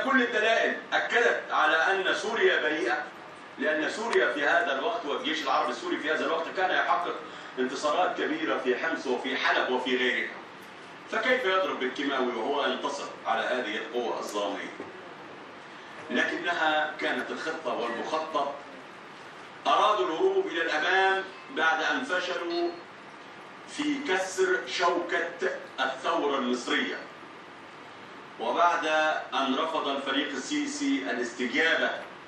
كل الدلائل أكدت على أن سوريا بريئة لأن سوريا في هذا الوقت والجيش العربي السوري في هذا الوقت كان يحقق انتصارات كبيرة في حمص وفي حلب وفي غيرها فكيف يضرب بالكيماوي وهو ينتصر على هذه القوة الظلامية لكنها كانت الخطة والمخطط أرادوا الهروب إلى الأمام بعد أن فشلوا في كسر شوكة الثورة المصرية وبعد أن رفض الفريق السيسي الاستجابة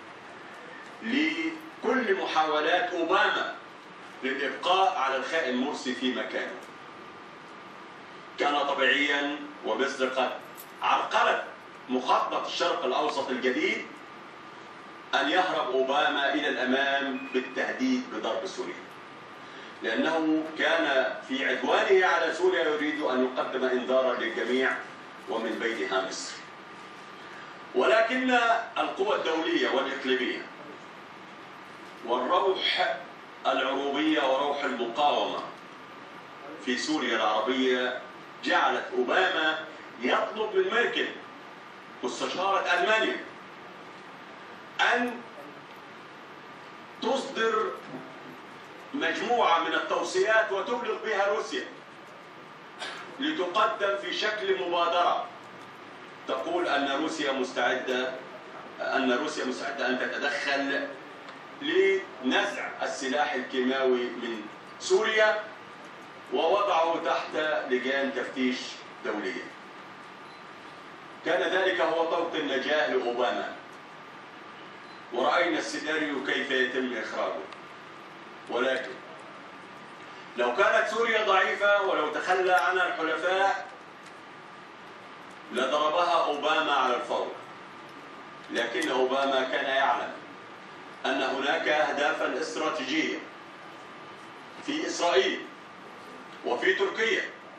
لكل محاولات أوباما للإبقاء على الخائن مرسي في مكانه كان طبيعيا ومصر قد عرقلت مخطط الشرق الأوسط الجديد أن يهرب أوباما إلى الأمام بالتهديد بضرب سوريا لأنه كان في عدوانه على سوريا يريد أن يقدم إنذارا للجميع ومن بينها مصر ولكن القوى الدولية والإقليمية والروح العروبية وروح المقاومة في سوريا العربية جعلت أوباما يطلب من ميركل مستشارة ألمانيا أن تصدر مجموعة من التوصيات وتبلغ بها روسيا لتقدم في شكل مبادرة تقول أن روسيا مستعدة أن روسيا مستعدة أن تتدخل لنزع السلاح الكيماوي من سوريا ووضعه تحت لجان تفتيش دولية كان ذلك هو طوق النجاة لأوباما ورأينا السيناريو كيف يتم إخراجه ولكن لو كانت سوريا ضعيفة ولو تخلى عنها الحلفاء لضربها أوباما على الفور لكن أوباما كان يعلم أن هناك أهدافا استراتيجية في إسرائيل وفي تركيا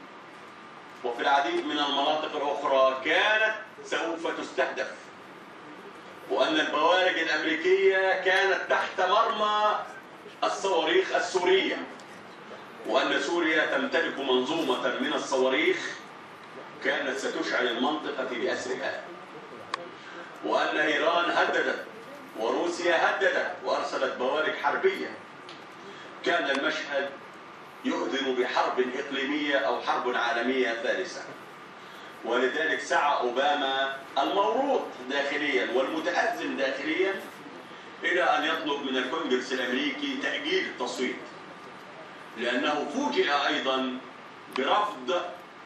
وفي العديد من المناطق الأخرى كانت سوف تستهدف وأن البوارج الأمريكية كانت تحت مرمى الصواريخ السورية وأن سوريا تمتلك منظومة من الصواريخ كانت ستشعل المنطقة بأسرها وأن إيران هددت وروسيا هددت وأرسلت بوارج حربية كان المشهد يؤذن بحرب إقليمية أو حرب عالمية ثالثة ولذلك سعى أوباما الموروث داخليا والمتأزم داخليا إلى أن يطلب من الكونجرس الأمريكي تأجيل التصويت لأنه فوجئ أيضا برفض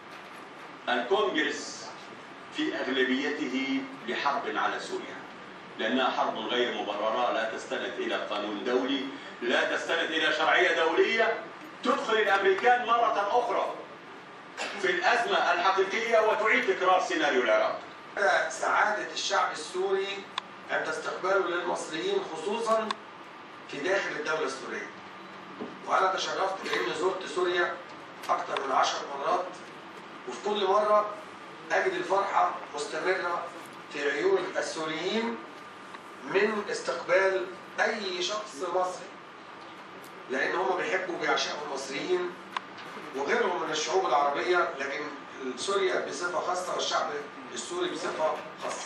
الكونجرس في أغلبيته لحرب على سوريا لأنها حرب غير مبررة لا تستند إلى قانون دولي لا تستند إلى شرعية دولية تدخل الأمريكان مرة أخرى في الأزمة الحقيقية وتعيد تكرار سيناريو العراق سعادة الشعب السوري عند استقباله للمصريين خصوصا في داخل الدولة السورية وأنا تشرفت بإني زرت سوريا أكثر من عشر مرات وفي كل مرة أجد الفرحة مستمرة في عيون السوريين من استقبال أي شخص مصري لأن هم بيحبوا وبيعشقوا المصريين وغيرهم من الشعوب العربية لكن سوريا بصفة خاصة والشعب السوري بصفة خاصة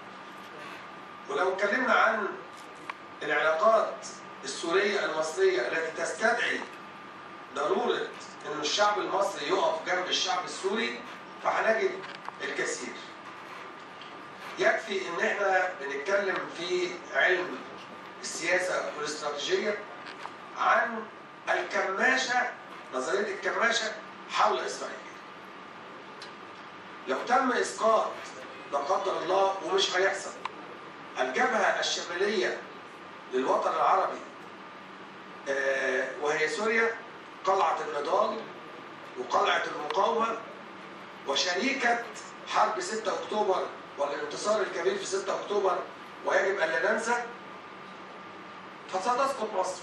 ولو اتكلمنا عن العلاقات السورية المصرية التي تستدعي ضرورة أن الشعب المصري يقف جنب الشعب السوري فهنجد الكثير يكفي ان احنا بنتكلم في علم السياسة والاستراتيجية عن الكماشة نظرية الكماشة حول إسرائيل لو تم إسقاط لا قدر الله ومش هيحصل الجبهة الشمالية للوطن العربي آه، وهي سوريا قلعة النضال وقلعة المقاومة وشريكة حرب 6 أكتوبر والانتصار الكبير في 6 أكتوبر ويجب أن لا ننسى فستسقط مصر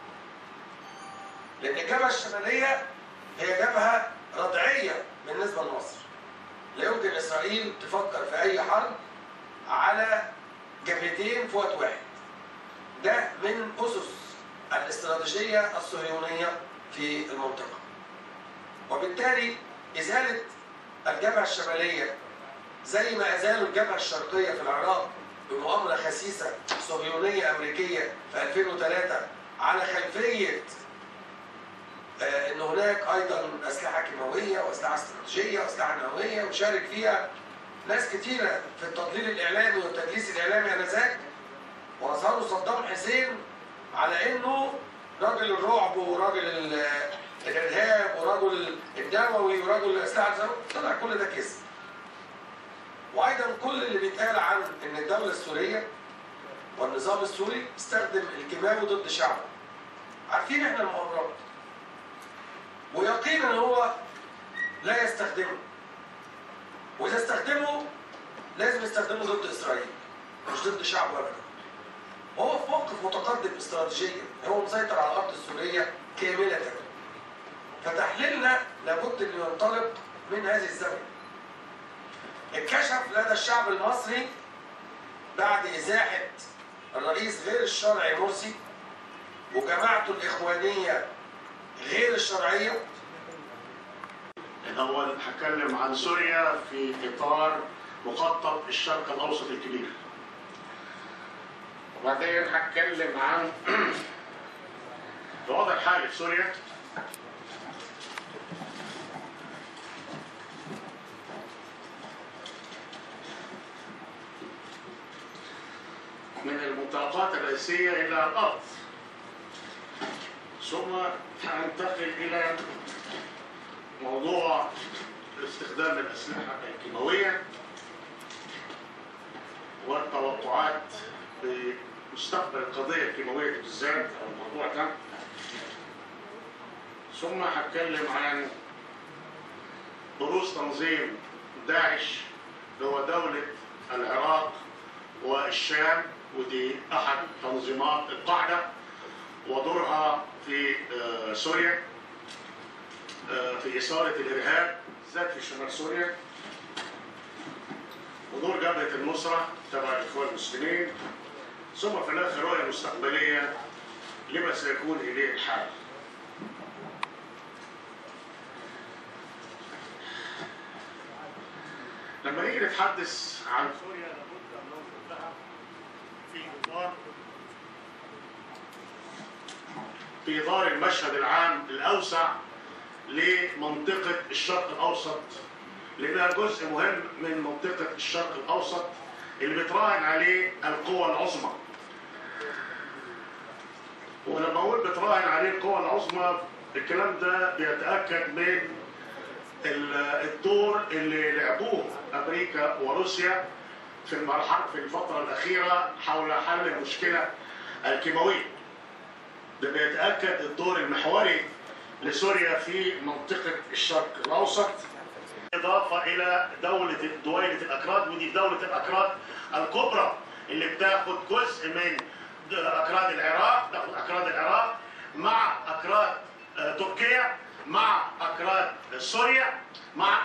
لأن الجبهة الشمالية هي جبهة ردعية بالنسبة لمصر لا يمكن إسرائيل تفكر في أي حرب على جبهتين في وقت واحد ده من أسس الاستراتيجية الصهيونية في المنطقة وبالتالي إزالة الجبهة الشمالية زي ما ازالوا الجبهه الشرقيه في العراق بمؤامره خسيسه صهيونيه امريكيه في 2003 على خلفيه آه، ان هناك ايضا اسلحه كيماويه واسلحه استراتيجيه واسلحه نوويه وشارك فيها ناس كتيره في التضليل الاعلامي والتدليس الاعلامي انذاك واظهروا صدام حسين على انه راجل الرعب وراجل ال- الارهاب ورجل الدموي ورجل الاسلحه الذريه طلع كل ده كذب. وايضا كل اللي بيتقال عن ان الدوله السوريه والنظام السوري استخدم الكيماوي ضد شعبه. عارفين احنا المؤامرات. ويقينا هو لا يستخدمه. واذا استخدمه لازم يستخدمه ضد اسرائيل مش ضد شعبه ابدا. وهو في موقف متقدم استراتيجيا هو مسيطر على الارض السوريه كامله فتحليلنا لابد ان ينطلق من هذه الزاويه اتكشف لدى الشعب المصري بعد ازاحه الرئيس غير الشرعي مرسي وجماعته الاخوانيه غير الشرعيه الأول هتكلم عن سوريا في إطار مخطط الشرق الأوسط الكبير وبعدين هتكلم عن الوضع الحالي في سوريا من المنطلقات الرئيسية إلى الأرض ثم هننتقل إلى موضوع استخدام الأسلحة الكيماوية والتوقعات بمستقبل القضية الكيماوية بالذات أو الموضوع ده ثم هتكلم عن بروز تنظيم داعش اللي هو دولة العراق والشام ودي أحد تنظيمات القاعدة ودورها في آه، سوريا آه، في إثارة الإرهاب بالذات في شمال سوريا ودور جبهة النصرة تبع الإخوان المسلمين ثم في الآخر رؤية مستقبلية لما سيكون إليه الحال لما نيجي نتحدث عن سوريا لابد أن ننظر لها في إطار في إطار المشهد العام الأوسع لمنطقة الشرق الأوسط لأنها جزء مهم من منطقة الشرق الأوسط اللي بتراهن عليه القوى العظمى ولما أقول بتراهن عليه القوى العظمى الكلام ده بيتأكد من ال- الدور اللي لعبوه أمريكا وروسيا في المرحلة في الفترة الأخيرة حول حل المشكلة الكيماوية ده بيتأكد الدور المحوري لسوريا في منطقة الشرق الأوسط إضافة إلى دولة دويلة الأكراد ودي دولة الأكراد الكبرى اللي بتاخد جزء من أكراد العراق تاخد أكراد العراق مع أكراد آه، تركيا مع أكراد سوريا مع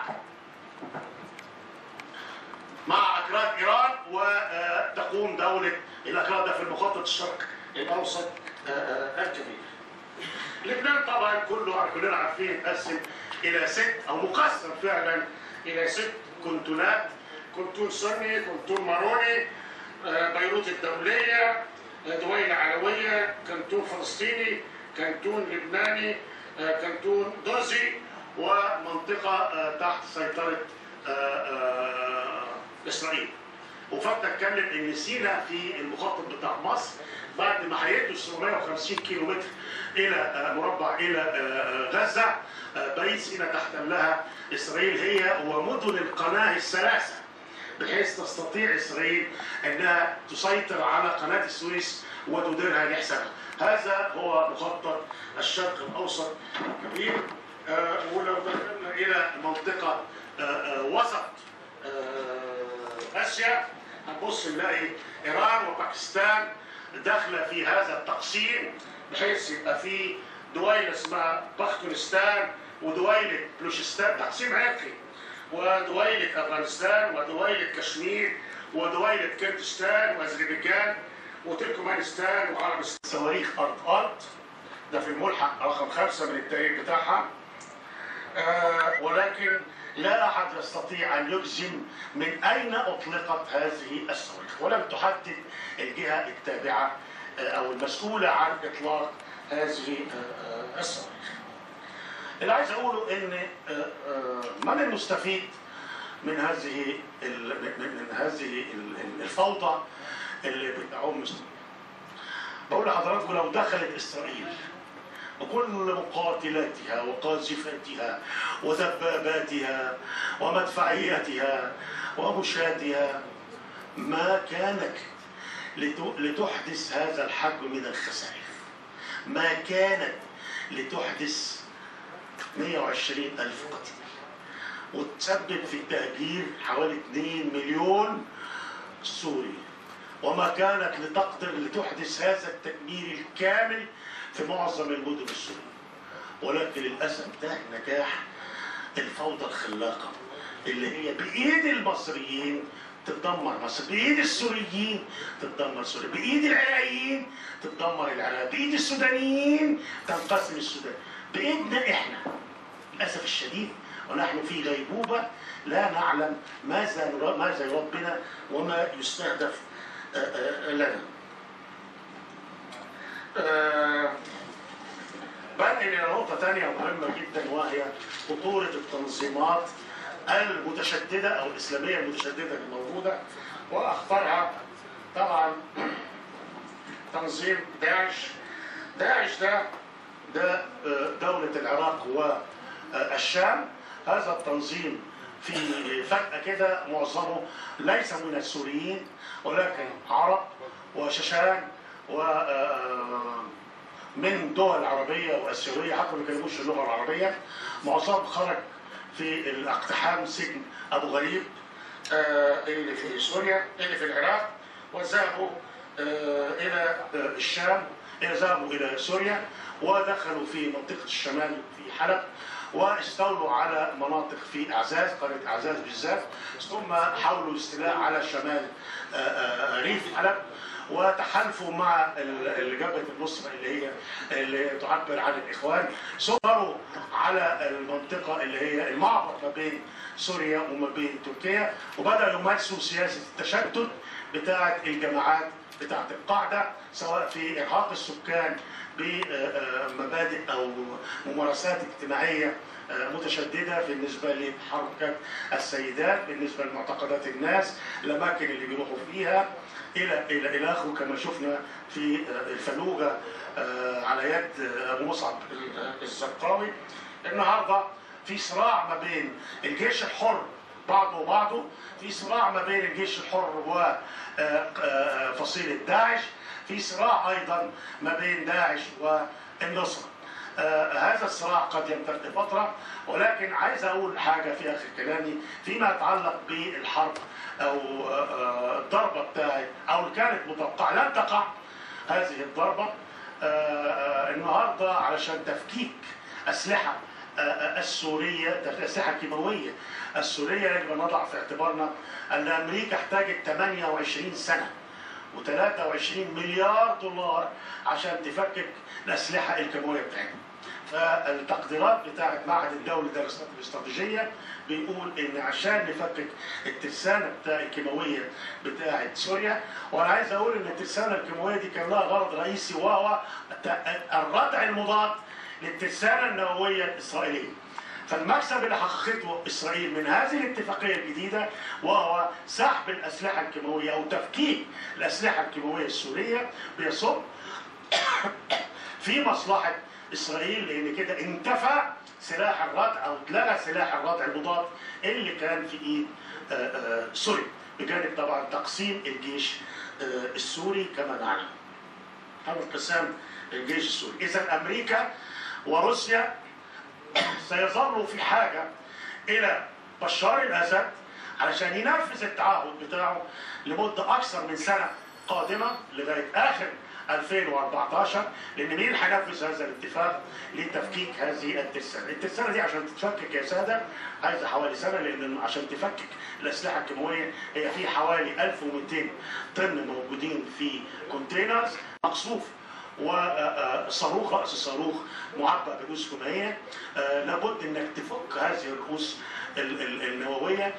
مع أكراد إيران وتقوم دولة الأكراد ده في المخطط الشرق الأوسط آه، آه، الكبير لبنان طبعا كله كلنا عارفين متقسم الى ست او مقسم فعلا الى ست كنتونات كنتون سني كنتون ماروني آه، بيروت الدوليه آه، دويلة علويه كنتون فلسطيني كنتون لبناني آه، كنتون درزي ومنطقه آه، تحت سيطره آه، آه، اسرائيل وفات اتكلم ان سينا في المخطط بتاع مصر بعد ما هيدوا 750 كيلو متر الى آه، مربع الى آه، آه، غزه آه، بقيه سينا تحتلها اسرائيل هي ومدن القناه الثلاثه بحيث تستطيع اسرائيل انها تسيطر على قناه السويس وتديرها لحسابها. هذا هو مخطط الشرق الاوسط الكبير آه، ولو دخلنا الى منطقه آه، آه، وسط آه، اسيا هنبص نلاقي ايران وباكستان داخله في هذا التقسيم بحيث يبقى في دويله اسمها بختونستان ودويله بلوشستان تقسيم عرقي ودويله افغانستان ودويله كشمير ودويله كردستان واذربيجان وتركمانستان وعربستان صواريخ ارض ارض ده في الملحق رقم خمسه من التاريخ بتاعها آه ولكن لا احد يستطيع ان يجزم من اين اطلقت هذه الصواريخ ولم تحدد الجهه التابعه آه، او المسؤوله عن اطلاق هذه آه، آه، الصواريخ. اللي عايز اقوله ان آه، آه، من المستفيد من هذه ال- من من هذه ال- الفوضى اللي بتعم إسرائيل. بقول لحضراتكم لو دخلت اسرائيل وكل مقاتلاتها وقاذفاتها ودباباتها ومدفعياتها ومشاتها ما كانت لت- لتحدث هذا الحجم من الخسائر ما كانت لتحدث 120 ألف قتيل وتسبب في التهجير حوالي 2 مليون سوري وما كانت لتقدر لتحدث هذا التدمير الكامل في معظم المدن السورية ولكن للأسف ده نجاح الفوضى الخلاقة اللي هي بإيد المصريين تدمر مصر بإيد السوريين تدمر سوريا بإيد العراقيين تدمر العراق بإيد السودانيين تنقسم السودان بإيدنا إحنا للأسف الشديد ونحن في غيبوبة لا نعلم ماذا نرا- ماذا يراد بنا وما يستهدف آه، آه، لنا. آه، بنقل إلى نقطة ثانية مهمة جدا وهي خطورة التنظيمات المتشددة أو الإسلامية المتشددة الموجودة وأخطرها طبعا تنظيم داعش داعش ده ده آه، دولة العراق والشام هذا التنظيم في فجأة كده معظمه ليس من السوريين ولكن عرب وششان و آه، من دول عربية وآسيوية حتى ما بيتكلموش اللغة العربية معظمهم خرج في الاقتحام سجن أبو غريب آه، اللي في سوريا اللي في العراق وذهبوا آه، إلى آه، الشام ذهبوا إلى سوريا ودخلوا في منطقة الشمال في حلب واستولوا على مناطق في اعزاز قريه اعزاز بالذات ثم حاولوا الاستيلاء على شمال آه، آه، ريف حلب وتحالفوا مع ال- جبهه النصره اللي هي اللي تعبر عن الاخوان صوروا على المنطقه اللي هي المعبر ما بين سوريا وما بين تركيا وبداوا يمارسوا سياسه التشتت بتاعه الجماعات بتاعه القاعده سواء في ارهاق السكان بمبادئ او ممارسات اجتماعيه متشدده بالنسبه لحركه السيدات بالنسبه لمعتقدات الناس الاماكن اللي بيروحوا فيها الى الى الى اخره كما شفنا في الفلوجه على يد ابو مصعب الزرقاوي النهارده في صراع ما بين الجيش الحر بعضه وبعضه في صراع ما بين الجيش الحر وفصيله داعش في صراع ايضا ما بين داعش والنصره آه هذا الصراع قد يمتد فتره ولكن عايز اقول حاجه في اخر كلامي فيما يتعلق بالحرب او آه الضربه بتاعت او اللي كانت متوقعه لن تقع هذه الضربه آه النهارده علشان تفكيك اسلحه السوريه الاسلحه الكيماويه السوريه يجب ان نضع في اعتبارنا ان امريكا احتاجت 28 سنه و23 مليار دولار عشان تفكك الاسلحه الكيماويه بتاعتها. فالتقديرات بتاعت معهد الدولي للدراسات الاستراتيجيه بيقول ان عشان نفكك الترسانه بتاع الكيماويه بتاعت سوريا وانا عايز اقول ان الترسانه الكيماويه دي كان لها غرض رئيسي وهو الردع المضاد للترسانه النوويه الاسرائيليه. فالمكسب اللي حققته اسرائيل من هذه الاتفاقيه الجديده وهو سحب الاسلحه الكيماويه او تفكيك الاسلحه الكيماويه السوريه بيصب في مصلحه اسرائيل لان كده انتفى سلاح الردع او اتلغى سلاح الردع المضاد اللي كان في ايد سوريا بجانب طبعا تقسيم الجيش السوري كما نعلم. هذا انقسام الجيش السوري، اذا امريكا وروسيا سيظل في حاجة إلى بشار الأسد علشان ينفذ التعهد بتاعه لمدة أكثر من سنة قادمة لغاية آخر 2014 لأن مين اللي هينفذ هذا الاتفاق لتفكيك هذه الترسانة؟ الترسانة دي عشان تتفكك يا سادة عايزة حوالي سنة لأن عشان تفكك الأسلحة الكيماوية هي في حوالي 1200 طن موجودين في كونتينرز مقصوف وصاروخ راس الصاروخ معبأ برؤوس كيماويه آه، لابد انك تفك هذه الرؤوس ال- ال- النوويه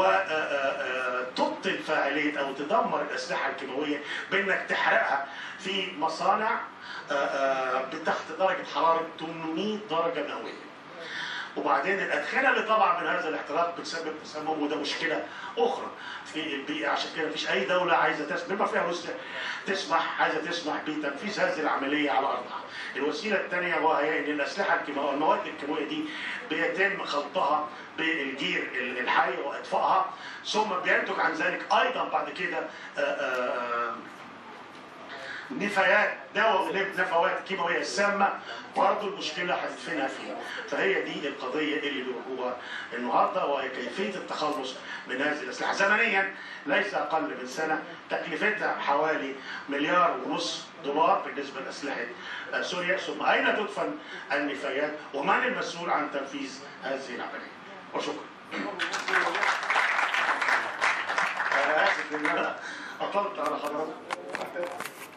وتبطل فاعليه او تدمر الاسلحه الكيماويه بانك تحرقها في مصانع آه، آه، تحت درجه حراره 800 درجه مئويه. وبعدين الادخنه اللي طالعه من هذا الاحتراق بتسبب تسمم وده مشكله اخرى في البيئه عشان كده مفيش اي دوله عايزه تسمح بما فيها روسيا تسمح عايزه تسمح بتنفيذ هذه العمليه على ارضها. الوسيله الثانيه وهي ان الاسلحه الكيماويه المواد الكيماويه دي بيتم خلطها بالجير الحي واطفائها ثم بينتج عن ذلك ايضا بعد كده آه، آه، آه، نفايات دواء نفوات كيماويه سامه برضه المشكله هتدفنها فيها فهي دي القضيه اللي بيواجهوها النهارده وهي كيفيه التخلص من هذه الاسلحه زمنيا ليس اقل من سنه تكلفتها حوالي مليار ونص دولار بالنسبه لاسلحه آه، سوريا ثم اين تدفن النفايات ومن المسؤول عن تنفيذ هذه العمليه وشكرا انا اسف ان انا اطلت على حضرتك